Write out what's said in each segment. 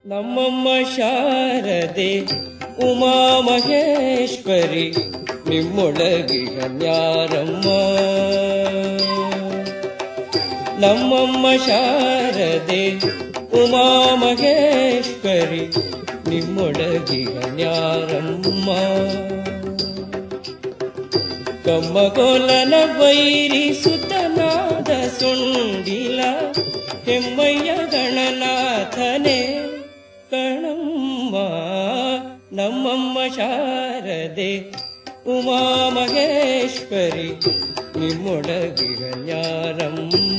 ನಮ್ಮಮ್ಮ ಶಾರದೆ ಉಮಾ ಮಹೇಶ್ವರಿ ನಿಮ್ಮೊಳಗಿಗ ನ್ಯಾರಮ್ಮ ನಮ್ಮಮ್ಮ ಶಾರದೆ ಉಮಾ ಮಹೇಶ್ವರಿ ನಿಮ್ಮೊಳಗಿಗ ನ್ಯಾರಮ್ಮ ಕಮ್ಮಗೋಲನ ವೈರಿ ಸುತನಾದ ಸುಂಡಿಲ ಹೆಮ್ಮಯ್ಯ ಗಣನಾಥನೇ ಕಣಮ್ಮ ನಮ್ಮಮ್ಮ ಶಾರದೆ ಉಮಾ ಮಹೇಶ್ವರಿ ನಿಮ್ಮೊಡಗಿರ ನ್ಯಾರಮ್ಮ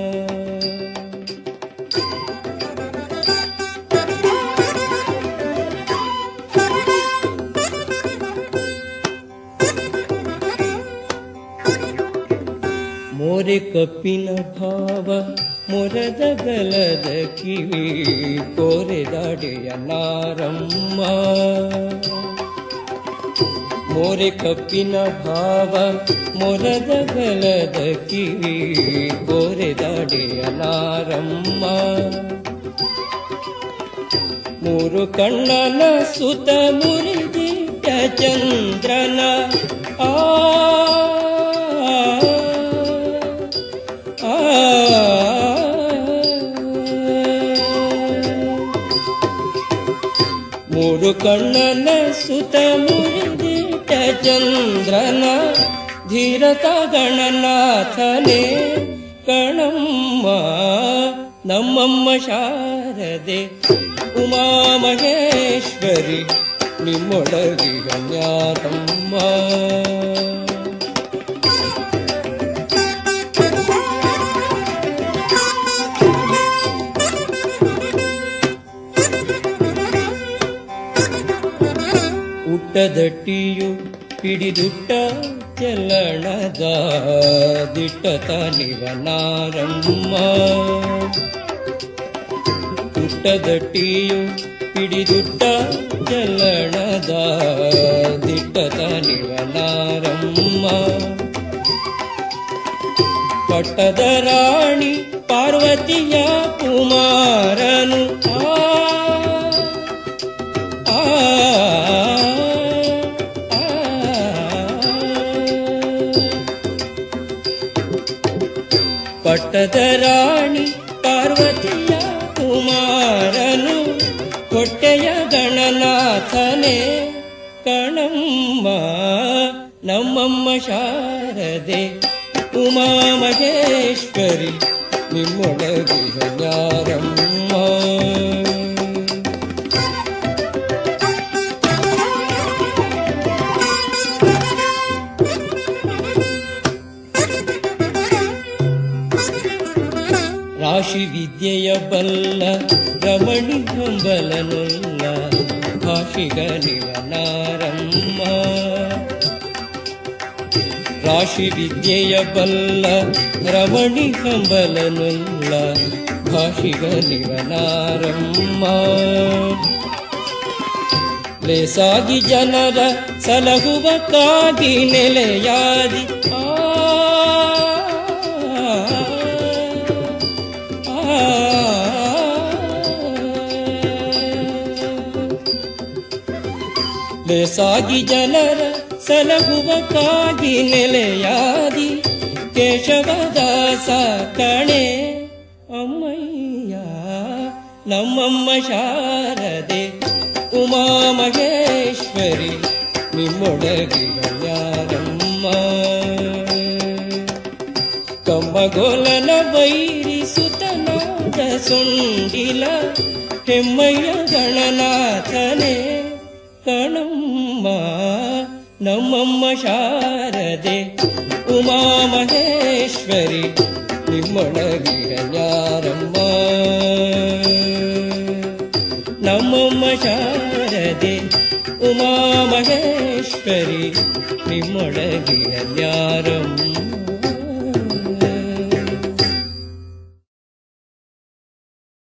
ಮೋರೆ ಕಪ್ಪಿನ ಭಾವ ಮೊರದ ಗಲದ ಕಿವಿ ಕೋರೆದಾಡೆಯ ನಾರಮ್ಮ ಮೋರೆ ಕಪ್ಪಿನ ಭಾವ ಮೊರದ ಗಲದ ಕಿವಿ ಕೋರೆದಾಡೆಯ ನಾರಮ್ಮ ಮೂರು ಕಣ್ಣನ ಸುತ ಮುರಿದಿಟ್ಟ ಚಂದ್ರನ ಆ ಆ, ಮೂರು ಕಣ್ಣನ ಸುತ ಮುರಿದಿಟ್ಟ ಚಂದ್ರನ ಧೀರತ ಗಣನಾಥನೇ ಕಣಮ್ಮ ನಮ್ಮಮ್ಮ ಶಾರದೆ ಉಮಾ ಮಹೇಶ್ವರಿ ನಿಮ್ಮೊಳಗಿಗ ಜ್ಞಾತಮ್ಮ ಊಟದಟ್ಟಿಯು ಹಿಡಿದುಟ್ಟ ಚೆಲ್ಲಣದ ದಿಟ್ಟತ ನಿವನಾರಮ್ಮ ಊಟದಟ್ಟಿಯು ಹಿಡಿದುಟ್ಟ ಚೆಲ್ಲಣದ ದಿಟ್ಟತ ನಿವನಾರಮ್ಮ ಪಟ್ಟದ ರಾಣಿ ಪಾರ್ವತಿಯ ಕುಮಾರನು ಆ ಆ, ಪಟ್ಟದ ರಾಣಿ ಪಾರ್ವತಿಯ ಕುಮಾರನು ಹೊಟ್ಟೆಯ ಗಣನಾಥನೇ ಕಣಮ್ಮ ನಮ್ಮಮ್ಮ ಶಾರದೆ ಉಮಾ ಮಹೇಶ್ವರಿ ನಿಮ್ಮೊಳಗಿಹ ಜ್ಞಾನಮ್ಮ ರಾಶಿ ವಿದ್ಯೆಯ ಬಲ್ಲ ರಮಣಿ ಹಂಬಲನುಲ್ಲ ಭಾಷಿಗನಿವನಾರಮ್ಮ ರಾಶಿ ವಿದ್ಯೆಯ ಬಲ್ಲ ರಮಣಿ ಹಂಬಲನುಲ್ಲ ಭಾಷಿಗನಿವನಾರಮ್ಮ ಲೇಸಾಗಿ ಜನರ ಸಲಹುವಕ್ಕಾಗಿ ನೆಲೆಯಾದಿ ಆ ಲೇಸಾಗಿ ಜನರ ಸಲಹುವಕ್ಕಾಗಿ ನೆಲೆಯಾದಿ ಕೇಶವದಾಸ ಕಣೆ ಅಮ್ಮಯ್ಯ ನಮ್ಮಮ್ಮ ಶಾರದೆ ಉಮಾ ಮಹೇಶ್ವರಿ ನಿಮ್ಮೊಳಗಿರ ಯಾರಮ್ಮ ಕಮ್ಮಗೋಲನ ವೈರಿ ಸುತನಾದ ಸುಂಡಿಲ ಹೆಮ್ಮಯ್ಯ ಗಣನಾಥನೇ ಕಣಮ್ಮ ನಮ್ಮಮ್ಮ ಶಾರದೆ ಉಮಾ ಮಹೇಶ್ವರಿ ನಿಮ್ಮೊಳಗಿರ ಯಾರಮ್ಮ ನಮ್ಮಮ್ಮ ಶಾರದೆ ಉಮಾ ಮಹೇಶ್ವರಿ ನಿಮ್ಮೊಳಗಿರ ಯಾರಮ್ಮ